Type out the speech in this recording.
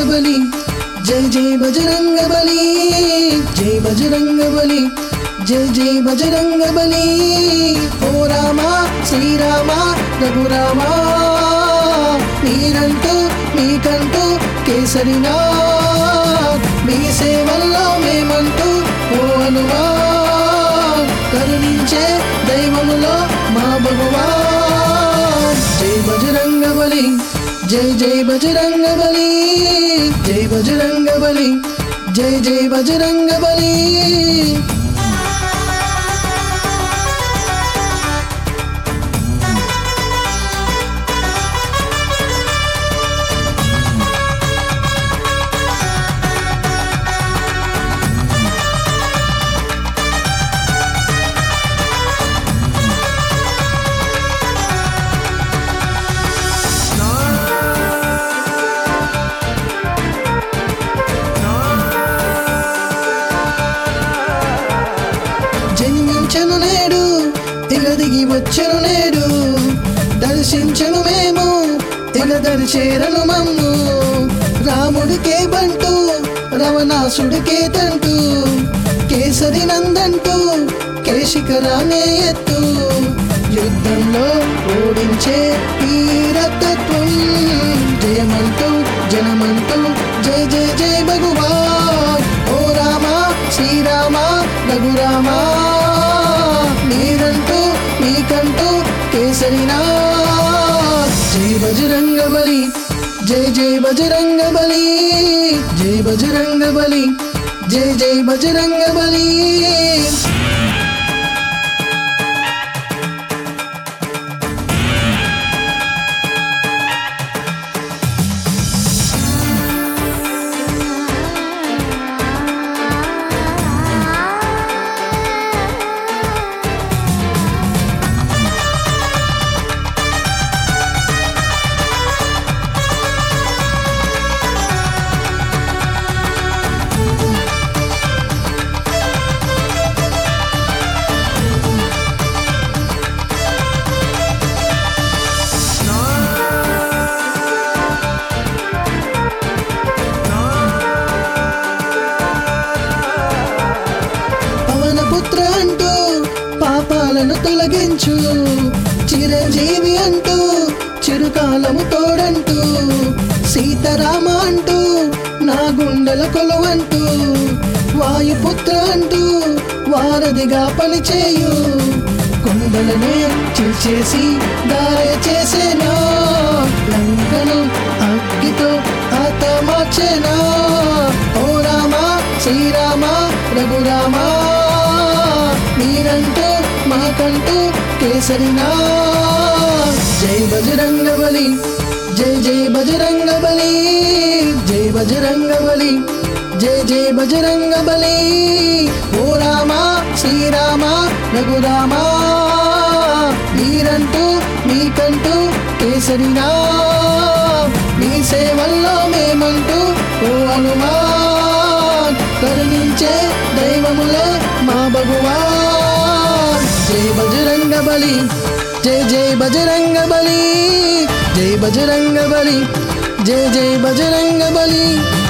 బలి జై జై బజరంగ బలి జై బజరంగ బలి జై జై బజరంగ బలి ఓ రామ శ్రీరామ రఘురామ మీరంటూ మీకంటూ కేసరినా మీ సేవల్లో మేమంటూ ఓ అనుమా కరుణించే దైవములో మా భగవాన్ జై బజరంగ బలి జై జై బజరంగ బలి జై బజరంగ బలి జై జై బజరంగ బలి జన్మించను నేడు ఇక దిగి వచ్చను నేడు దర్శించను మేము ఇక దరిచేరను మమ్ము రాముడికే బంటు రవణాసుడికే తంటు కేసరి నందంటూ కేశికరానే ఎత్తు యుద్ధంలో ఓడించే వీరతత్వం జయమంటూ జనమంటూ జయ జయ జయ భగవాన్ ఓ రామ శ్రీరామ రఘురామ మీరంటూ మీకంటూ కేసరినా జై బజరంగ బలి జై జై బజరంగ బలి జై బజరంగ బలి జై జై బజరంగ బలి పవనపుత్ర అంటూ పాపాలను తొలగించు చిరంజీవి అంటూ చిరుకాలము తోడంటూ సీతారామ అంటూ నా గుండెల కొలువంటూ వాయుపుత్ర అంటూ వారధిగా పనిచేయు కొండలనే చీల్చేసి దారే చేసేనా లంకను అగ్గితో ఆత మార్చేనా ఓ రామ శ్రీరామ రఘురామ మీరంటూ మాకంటూ కేసరినా జై బజరంగ బలి జై జై బజరంగ బలి జై బజరంగ బలి జై జై బజరంగ బలి ఓ రామ శ్రీరామ రఘురామ మీరంటూ మీకంటూ కేసరినా మీ సేవల్లో మేమంటూ ఓ హనుమాన్ కరుణించే దైవములే మా భగవాన్ జై బజరంగ బలి జై జై బజరంగ బలి జై బజరంగ బలి జై జై బజరంగ బలి